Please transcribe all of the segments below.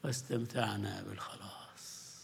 واستمتعنا بالخلاص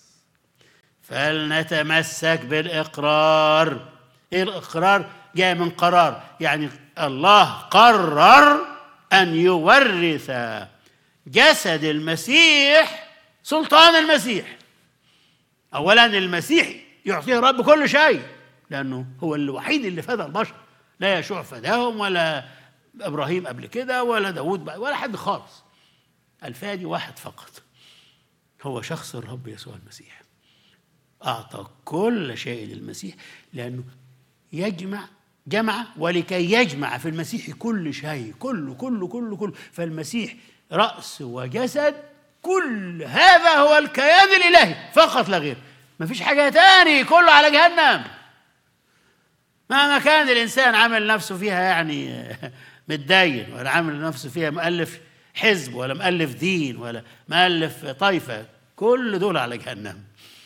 فلنتمسك بالإقرار إيه الإقرار جاء من قرار يعني الله قرر أن يورث جسد المسيح سلطان المسيح أولا المسيح يعطيه الرب كل شيء لأنه هو الوحيد اللي فدى البشر لا يشوع فداهم ولا إبراهيم قبل كده ولا داود بقى ولا حد خالص الفادي واحد فقط هو شخص الرب يسوع المسيح أعطى كل شيء للمسيح لأنه يجمع جمع ولكي يجمع في المسيح كل شيء كله كله كله كله فالمسيح رأس وجسد كل هذا هو الكيان الإلهي فقط لا غير ما فيش حاجة تاني كله على جهنم مهما كان الإنسان عامل نفسه فيها يعني متدين ولا عامل نفسه فيها مؤلف حزب ولا مؤلف دين ولا مؤلف طائفة كل دول على جهنم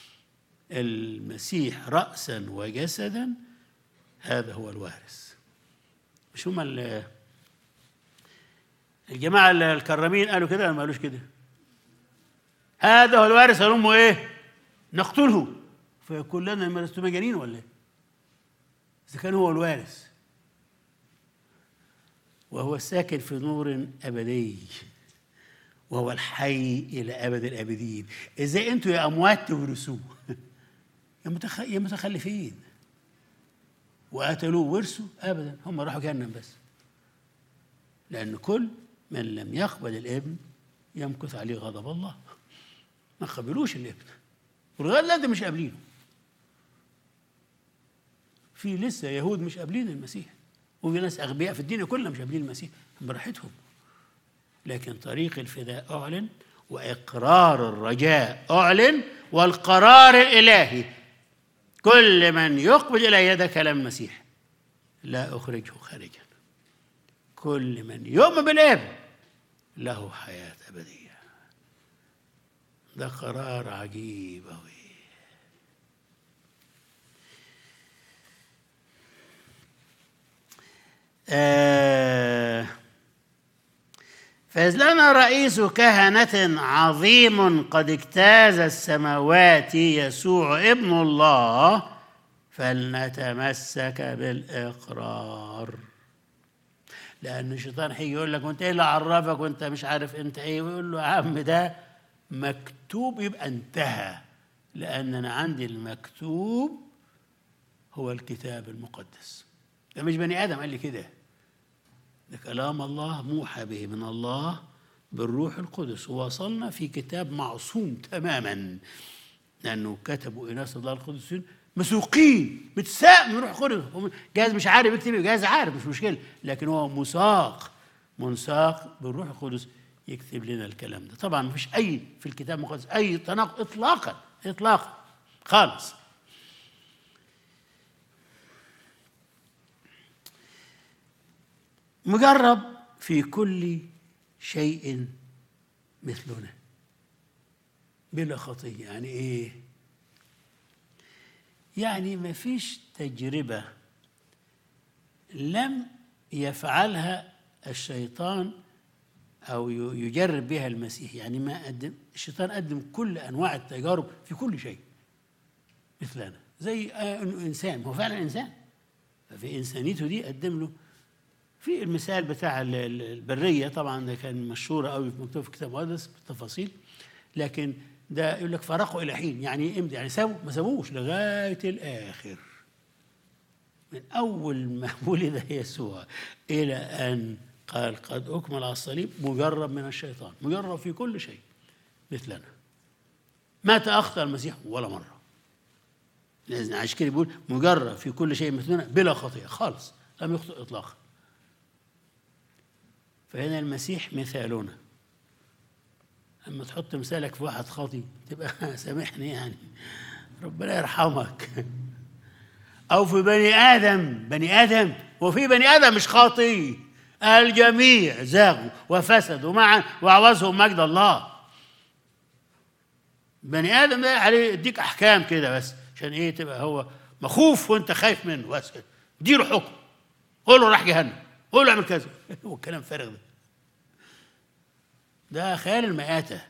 المسيح رأسا وجسدا هذا هو الوارث مش هم ال- الجماعة الكرامين قالوا كده ولا ما قالوش كده هذا هو الوارث قالوا امه ايه نقتله فيقول لنا ما لستم مجانين ولا ايه اذا كان هو الوارث وهو الساكن في نور ابدي وهو الحي الى ابد الابدين ازاي انتوا يا اموات تورثوه يا متخ... يا متخلفين وقتلوه ورثوا ابدا هم راحوا جهنم بس لان كل من لم يقبل الابن يمكث عليه غضب الله ما قبلوش الابن ولغايه دلوقتي مش قابلينه في لسه يهود مش قابلين المسيح وفي ناس اغبياء في الدنيا كلها مش قابلين المسيح براحتهم لكن طريق الفداء اعلن واقرار الرجاء اعلن والقرار الالهي كل من يقبل الي ده كلام المسيح لا اخرجه خارجا كل من يؤمن بالابن له حياه ابديه ده قرار عجيب أوي آه فإذ لنا رئيس كهنة عظيم قد اجتاز السماوات يسوع ابن الله فلنتمسك بالإقرار لأن الشيطان هيجي يقول لك وأنت إيه اللي عرفك وأنت مش عارف أنت إيه ويقول له يا عم ده مكتوب يبقى انتهى لأن أنا عندي المكتوب هو الكتاب المقدس ده مش بني آدم قال لي كده ده كلام الله موحى به من الله بالروح القدس ووصلنا في كتاب معصوم تماما لأنه كتبوا إناس الله القدسين مسوقين متساق من روح القدس جاهز مش عارف يكتب جاهز عارف مش مشكلة لكن هو مساق منساق بالروح القدس يكتب لنا الكلام ده طبعا ما فيش اي في الكتاب المقدس اي تناقض اطلاقا اطلاقا خالص مجرب في كل شيء مثلنا بلا خطيه يعني ايه يعني ما فيش تجربه لم يفعلها الشيطان او يجرب بها المسيح يعني ما قدم الشيطان قدم كل انواع التجارب في كل شيء مثلنا زي انه انسان هو فعلا انسان ففي انسانيته دي قدم له في المثال بتاع البريه طبعا ده كان مشهور قوي مكتوب في كتاب مقدس بالتفاصيل لكن ده يقول لك فرقوا الى حين يعني امتى يعني سابوا ما سابوش لغايه الاخر من اول ما ولد يسوع الى ان قال قد أكمل على الصليب مجرب من الشيطان مجرب في كل شيء مثلنا متى أخطأ المسيح ولا مرة لازم عشان كده بيقول مجرب في كل شيء مثلنا بلا خطيئة خالص لم يخطئ إطلاقا فهنا المسيح مثالنا أما تحط مثالك في واحد خاطي تبقى سامحني يعني ربنا يرحمك أو في بني آدم بني آدم وفي بني آدم مش خاطي الجميع زاغوا وفسدوا معا وعوزهم مجد الله بني ادم ده عليه يديك احكام كده بس عشان ايه تبقى هو مخوف وانت خايف منه بس اديله حكم قول له راح جهنم قول له اعمل كذا هو الكلام فارغ ده ده خيال المآتة